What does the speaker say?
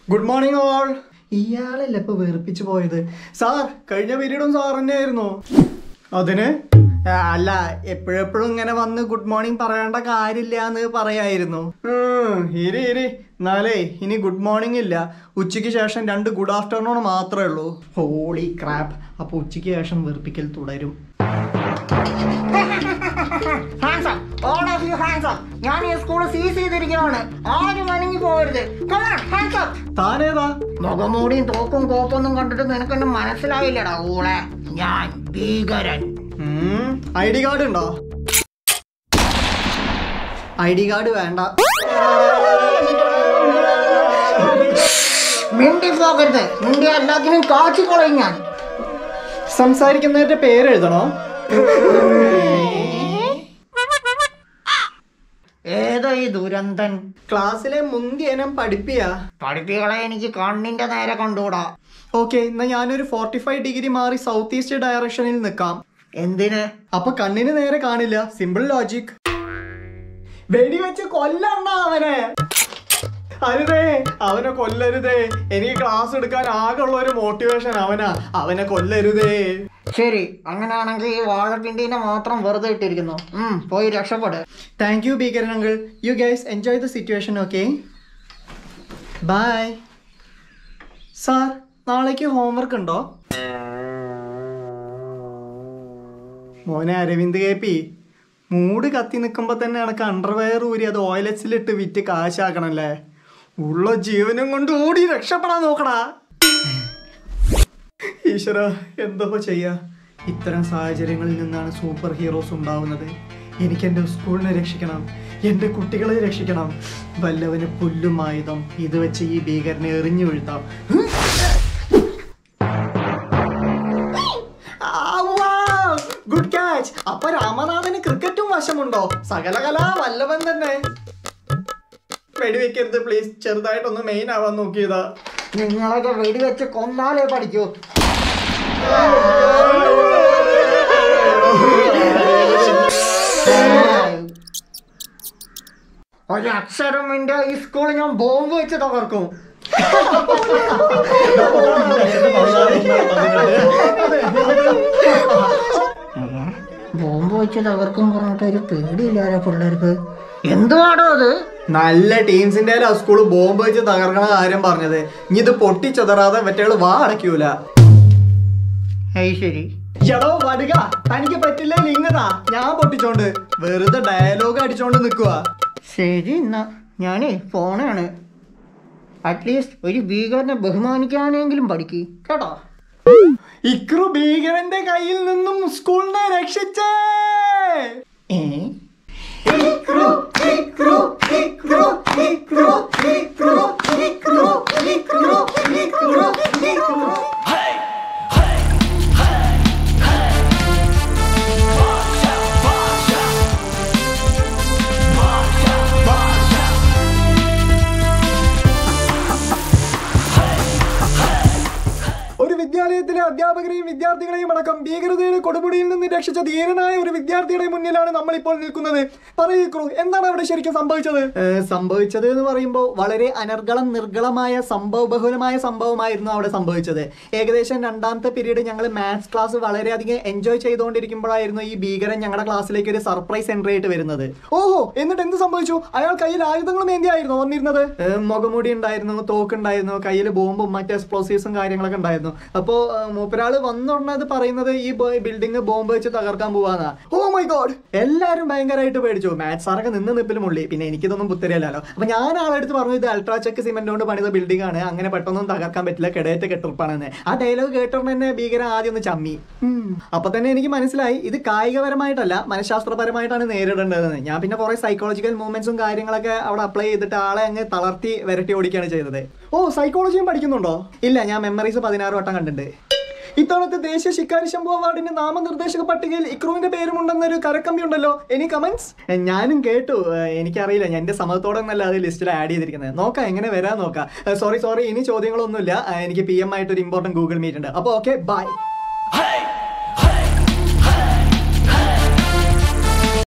Good morning all ഇയാളല്ലേ ഇപ്പൊ വെറുപ്പിച്ചു പോയത് sir കഴിഞ്ഞ പീരീഡും സാർ തന്നെയായിരുന്നു അതിന് ആ, അല്ല എപ്പോഴെപ്പോഴും ഇങ്ങനെ വന്ന് ഗുഡ് മോർണിംഗ് പറയേണ്ട കാര്യമില്ല എന്ന് പറയായിരുന്നു ഉം, ഇരി ഇരി എന്നാലേ ഇനി ഗുഡ് മോർണിംഗ് ഇല്ല ഉച്ചയ്ക്ക് ശേഷം രണ്ട് ഗുഡ് ആഫ്റ്റർനൂൺ മാത്രമേ ഉള്ളൂ ഹോളി ക്രാപ്പ് അപ്പൊ ഉച്ചയ്ക്ക് ശേഷം വെറുപ്പിക്കൽ തുടരും Hands up. All of you hands up. ഞാൻ ഈ സ്കൂൾ സീസ് ചെയ്തിരിക്കുകയാണ് ആരും അനങ്ങി പോകരുത് Come on, hands up. താനേതാ മുഖംമൂടിയും തോക്കും കോപ്പൊന്നും കണ്ടിട്ട് നിനക്കൊന്നും മനസ്സിലായില്ലടാ ഊളെ ഞാൻ ഭീകരൻ ഐ ഡി കാർഡ് ഉണ്ടോ ഐ ഡി കാർഡ് വേണ്ട മിണ്ടി പോകരുത് മിണ്ടി എല്ലാത്തിനും കാച്ചിക്കളയും ഞാൻ സംസാരിക്കുന്നതിന്റെ പേര് എഴുതണോ ഏതോ ഈ ദുരന്തൻ ക്ലാസ്സിലെ മുന്തിയനം പഠിപ്പിയാ പഠിപ്പികളെ എനിക്ക് കണ്ണിന്റെ നേരെ കണ്ടുകൂടാ ഓക്കെ എന്നാ ഞാനൊരു ഫോർട്ടി ഫൈവ് ഡിഗ്രി മാറി സൗത്ത് ഈസ്റ്റ് ഡയറക്ഷനിൽ നിൽക്കാം എന്തിന് അപ്പൊ കണ്ണിന് നേരെ കാണില്ല സിമ്പിൾ ലോജിക് വെടിവെച്ച് കൊല്ലണ്ട അവനെ അരുതേ അവനെ കൊല്ലരുതേ എനിക്ക് ക്ലാസ് എടുക്കാൻ ആകെയുള്ള ഒരു മോട്ടിവേഷൻ അവനാ അവനെ കൊല്ലരുതേ ശരി അങ്ങനെയാണെങ്കിൽ ഈ വാഴപ്പിണ്ടിനെ മാത്രം വെറുതെ ഇട്ടിരിക്കുന്നു ഉം, പോയി രക്ഷപ്പെട് താങ്ക് യു ബീകരൻ uncle you guys enjoy the situation okay bye sir നാളേക്ക് ഹോംവർക്ക് ഉണ്ടോ മോനെ അരവിന്ദ് കെ പി മൂട് കത്തി നിൽക്കുമ്പോൾ തന്നെ എനക്ക് അണ്ടർവെയർ ഊരി അത് ഓയിലറ്റ്സിലിട്ട് വിറ്റ് കാശാക്കണല്ലേ ഉള്ള ജീവനും കൊണ്ട് ഓടി രക്ഷപ്പെടാൻ നോക്കടാ ഈശ്വര എന്തോ ചെയ്യാ ഇത്തരം സാഹചര്യങ്ങളിൽ നിന്നാണ് സൂപ്പർ ഹീറോസ് ഉണ്ടാവുന്നത് എനിക്ക് എൻ്റെ സ്കൂളിനെ രക്ഷിക്കണം എൻ്റെ കുട്ടികളെ രക്ഷിക്കണം വല്ലവന് പുല്ലും ആയുധം ഇത് വെച്ച് ഈ ഭീകരനെ എറിഞ്ഞു വീഴ്ത്താം ഗുഡ് ക്യാച്ച് അപ്പൊ രാമനാഥന് ക്രിക്കറ്റും വശമുണ്ടോ സകലകലാ വല്ലവൻ തന്നെ വെടിവെക്കരുത് പ്ലീസ് ചെറുതായിട്ടൊന്ന് മെയിൻ ആവാൻ നോക്കിയതാ നിങ്ങളൊക്കെ വെടിവെച്ച് കൊന്നാലേ പഠിക്കൂ ഒരു അക്ഷരം എന്റെ ഈ സ്കൂളിൽ ഞാൻ ബോംബ് വെച്ച് തകർക്കും ബോംബ് വെച്ച് തകർക്കും പറഞ്ഞിട്ട് ഒരു പേടിയില്ലാലോ പിള്ളേർക്ക് എന്തുവാടോ അത് നല്ല ടീംസിന്റെ സ്കൂള് ബോംബ് വെച്ച് തകർക്കണ കാര്യം പറഞ്ഞത് ഇനി ഇത് പൊട്ടിച്ചതറാതെ മറ്റേള് വാ അടയ്ക്കൂല ഏയ് ശരി എടോ വടുക തനിക്ക് പറ്റില്ലേ ഇങ്ങതാ ഞാൻ പൊട്ടിച്ചോണ്ട് വെറുതെ ഡയലോഗ് അടിച്ചോണ്ട് നിക്കുക ശരി എന്നാ ഞാനേ ഫോണാണ് അറ്റ്ലീസ്റ്റ് ഒരു ഭീകരനെ ബഹുമാനിക്കാനെങ്കിലും പഠിക്ക് കേട്ടോ ഇക്രു ഭീകരന്റെ കയ്യിൽ നിന്നും സ്കൂളിനെ രക്ഷിച്ചേ ഏ ഇക്രു, ഇക്രു, ഇക്രു, ഇക്രു, ഇക്രു, ഇക്രു, ഇക്രു, ഇക്രു, ഇക്രു. ഒരു വിദ്യാലയത്തിലെ അധ്യാപകരെയും വിദ്യാർത്ഥികളെയും അടക്കം ഭീകരതയുടെ കൊടുമുടിയിൽ നിന്ന് രക്ഷിച്ച ധീരനായ ഒരു വിദ്യാർത്ഥിയുടെ മുന്നിലാണ് നമ്മൾ ഇപ്പോൾ നിൽക്കുന്നത് പറയൂ ക്രൂ എന്താണ് അവിടെ ശരിക്കും സംഭവിച്ചത് സംഭവിച്ചത് എന്ന് പറയുമ്പോൾ വളരെ അനർഗളം നിർഗളമായ സംഭവബഹുലമായ സംഭവമായിരുന്നു അവിടെ സംഭവിച്ചത് ഏകദേശം രണ്ടാമത്തെ പീരീഡ് ഞങ്ങൾ മാത്സ് ക്ലാസ് വളരെയധികം എൻജോയ് ചെയ്തുകൊണ്ടിരിക്കുമ്പോഴായിരുന്നു ഈ ഭീകരൻ ഞങ്ങളുടെ ക്ലാസ്സിലേക്ക് ഒരു സർപ്രൈസ് എൻട്രി ആയിട്ട് വരുന്നത് ഓഹോ എന്നിട്ട് എന്ത് സംഭവിച്ചു അയാൾ കയ്യിൽ ആയുധങ്ങളും ഏന്തിയായിരുന്നു വന്നിരുന്നത് മുഖമുടി ഉണ്ടായിരുന്നു തോക്കുണ്ടായിരുന്നു കയ്യിൽ ബോംബും മറ്റ് എക്സ്പ്ലോസീവ്സും കാര്യങ്ങളൊക്കെ ഉണ്ടായിരുന്നു അപ്പോൾ മൂപ്പരാള് വന്നുടനത് പറയുന്നത് ഈ ബിൽഡിംഗ് ബോംബ് വെച്ച് തകർക്കാൻ പോവാന്നാ ഓ മൈ ഗോഡ് എല്ലാവരും ഭയങ്കരമായിട്ട് പേടിച്ചു മാത്സ് സാറൊക്കെ നിന്ന് നിപ്പിലും മുള്ളി പിന്നെ എനിക്കിതൊന്നും പുത്തരിയല്ലോ അപ്പൊ ഞാൻ ആളെടുത്ത് പറഞ്ഞു ഇത് അൾട്രാ ചെക്ക് സിമെന്റ് കൊണ്ട് പണിത ബിൽഡിംഗ് ആണ് അങ്ങനെ പെട്ടെന്നൊന്നും തകർക്കാൻ പറ്റില്ല കിടയറ്റ് കെട്ടുറപ്പാണെന്ന് ആ ഡയലോഗ് കേട്ടോണ്ട് തന്നെ ഭീകരൻ ആദ്യം ഒന്ന് ചമ്മി ഉം. അപ്പൊ തന്നെ എനിക്ക് മനസ്സിലായി ഇത് കായികപരമായിട്ടല്ല മനഃശാസ്ത്രപരമായിട്ടാണ് നേരിടേണ്ടതെന്ന് ഞാൻ പിന്നെ കുറെ സൈക്കോളജിക്കൽ മൂവ്മെന്റ്സും കാര്യങ്ങളൊക്കെ അവിടെ അപ്ലൈ ചെയ്തിട്ട് ആളെ അങ്ങ് തളർത്തി വരട്ടി ഓടിക്കുകയാണ് ചെയ്തത് ഓ സൈക്കോളജിയും പഠിക്കുന്നുണ്ടോ ഇല്ല ഞാൻ മെമ്മറീസ് പതിനാറ് വട്ടം കണ്ടിട്ടുണ്ട് ഇത്തവണത്തെ ദേശീയ ശിക്കാരി ശംഭു അവാർഡിന്റെ നാമനിർദ്ദേശക പട്ടികയിൽ ഇക്രുവിന്റെ പേരുമുണ്ടെന്നൊരു കരക്കമ്പി ഉണ്ടല്ലോ എനി കമന്റ്സ് ഞാനും കേട്ടു ഏഹ് എനിക്കറിയില്ല ഞാൻ എന്റെ സമ്മതത്തോടെ ഒന്നല്ല അത് ലിസ്റ്റിൽ ആഡ് ചെയ്തിരിക്കുന്നത് നോക്കാം എങ്ങനെ വരാൻ നോക്കാം സോറി സോറി ഇനി ചോദ്യങ്ങളൊന്നുമില്ല ഏഹ് എനിക്ക് പി എം ആയിട്ട് ഒരു ഇമ്പോർട്ടന്റ് ഗൂഗിൾ മീറ്റ് ഉണ്ട് അപ്പോൾ ഓക്കെ ബൈ